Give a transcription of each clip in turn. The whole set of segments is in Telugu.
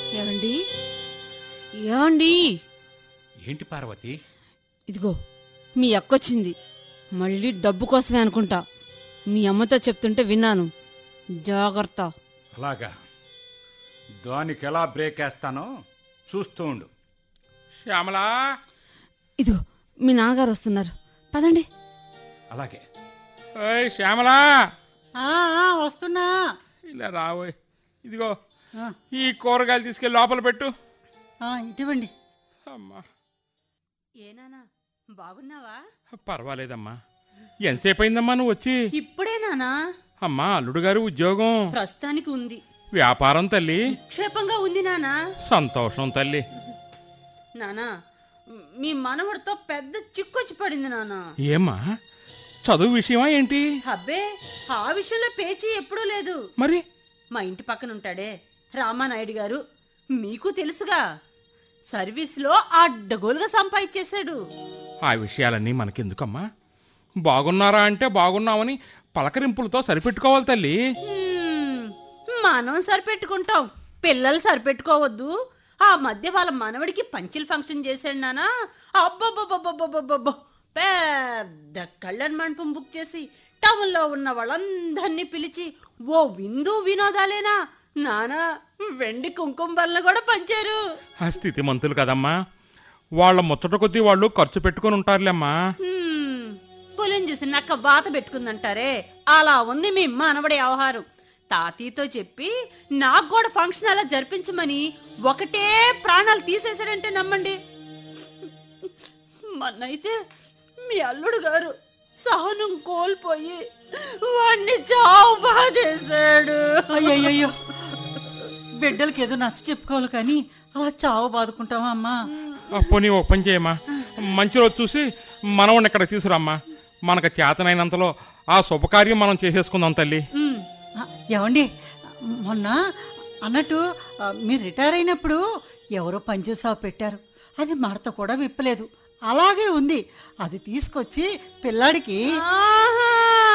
ఏమండి ఏమండి ఏంటి పార్వతి ఇదిగో మీ అక్కొచ్చింది మళ్ళీ డబ్బు కోసమే అనుకుంటా మీ అమ్మతో చెప్తుంటే విన్నాను జాగ్రత్త అలాగా దానికి ఎలా బ్రేక్ వేస్తానో చూస్తూ ఉండు శ్యామలా ఇదిగో మీ నాన్నగారు వస్తున్నారు పదండి అలాగే ఓయ్ శ్యామలా ఆ, ఆ, వస్తున్నా ఇలా రావోయ్ ఇదిగో ఆ, ఈ కూరగాయలు తీసుకెళ్ళి లోపల పెట్టు ఆ, ఇటువంటి అమ్మా ఏనానా బాగున్నావా పర్వాలేదమ్మా ఎంతసేపు అయిందమ్మా నువ్వు వచ్చి ఇప్పుడే నానా అమ్మా అల్లుడు గారు ఉద్యోగం ప్రస్తుతానికి ఉంది వ్యాపారం తల్లి క్షేపంగా ఉంది నానా సంతోషం తల్లి నానా మీ మనవడితో పెద్ద చిక్కొచ్చి పడింది నానా ఏమ్మా చదువు విషయమా ఏంటి అబ్బే ఆ విషయంలో పేచీ ఎప్పుడూ లేదు మరి మా ఇంటి పక్కన ఉంటాడే రామానాయుడు గారు మీకు తెలుసుగా సర్వీస్లో అడ్డగోలుగా సంపాదించేశాడు ఆ విషయాలన్నీ మనకెందుకమ్మా బాగున్నారా అంటే బాగున్నామని పలకరింపులతో సరిపెట్టుకోవాలి తల్లి హ్మ్, మనం సరిపెట్టుకుంటాం పిల్లలు సరిపెట్టుకోవద్దు ఆ మధ్య వాళ్ళ మనవడికి పంచిల్ ఫంక్షన్ చేశాడు నానా అబ్బబ్బబ్బబ్బబ్బబ్బబ్బ పెద్ద కళ్యాణ మండపం బుక్ చేసి టౌన్లో ఉన్న వాళ్ళందరినీ పిలిచి ఓ విందు వినోదాలేనా నానా వెండి కుంకుమ బల్ల కూడా పంచారు ఆ స్థితి మంతులు కదమ్మా వాళ్ళ ముచ్చట కొద్దీ వాళ్ళు ఖర్చు పెట్టుకొని ఉంటారులేమ్మా హ్మ్, పులిని చూసి నక్క వాత పెట్టుకుందంటారే అలా ఉంది మీ మనవడి వ్యవహారం తాతయ్యతో చెప్పి నాకు కూడా ఫంక్షన్ అలా జరిపించమని ఒకటే ప్రాణాలు తీసేశాడంటే నమ్మండి మొన్నైతే మీ అల్లుడు గారు సహనం కోల్పోయి వాణ్ణి చావు బాధేశాడు అయ్యయ్యో బిడ్డలకి ఏదో నచ్చ చెప్పుకోవాలి కానీ అలా చావు బాదుకుంటావా అమ్మా ఆ పోనీ ఓ పని చేయమ్మా మంచి రోజు చూసి మనవడిని ఇక్కడ తీసుకురామ్మా మనకు చేతనైనంతలో ఆ శుభకార్యం మనం చేసేసుకుందాం తల్లి ఉమ్, ఆ, ఏమండి మొన్న అన్నట్టు ఆ, మీరు రిటైర్ అయినప్పుడు ఎవరో పంచుల షాప్ పెట్టారు అది మడత కూడా విప్పలేదు అలాగే ఉంది అది తీసుకొచ్చి పిల్లాడికి ఆహా!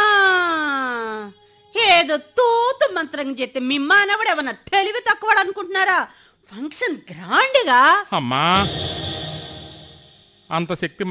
ఏదో తూతు మంత్రం చెప్తే మీ మానవుడు ఏమన్నా తెలివి తక్కువడు అనుకుంటున్నారా ఫంక్షన్ గ్రాండ్గా అమ్మా అంత శక్తి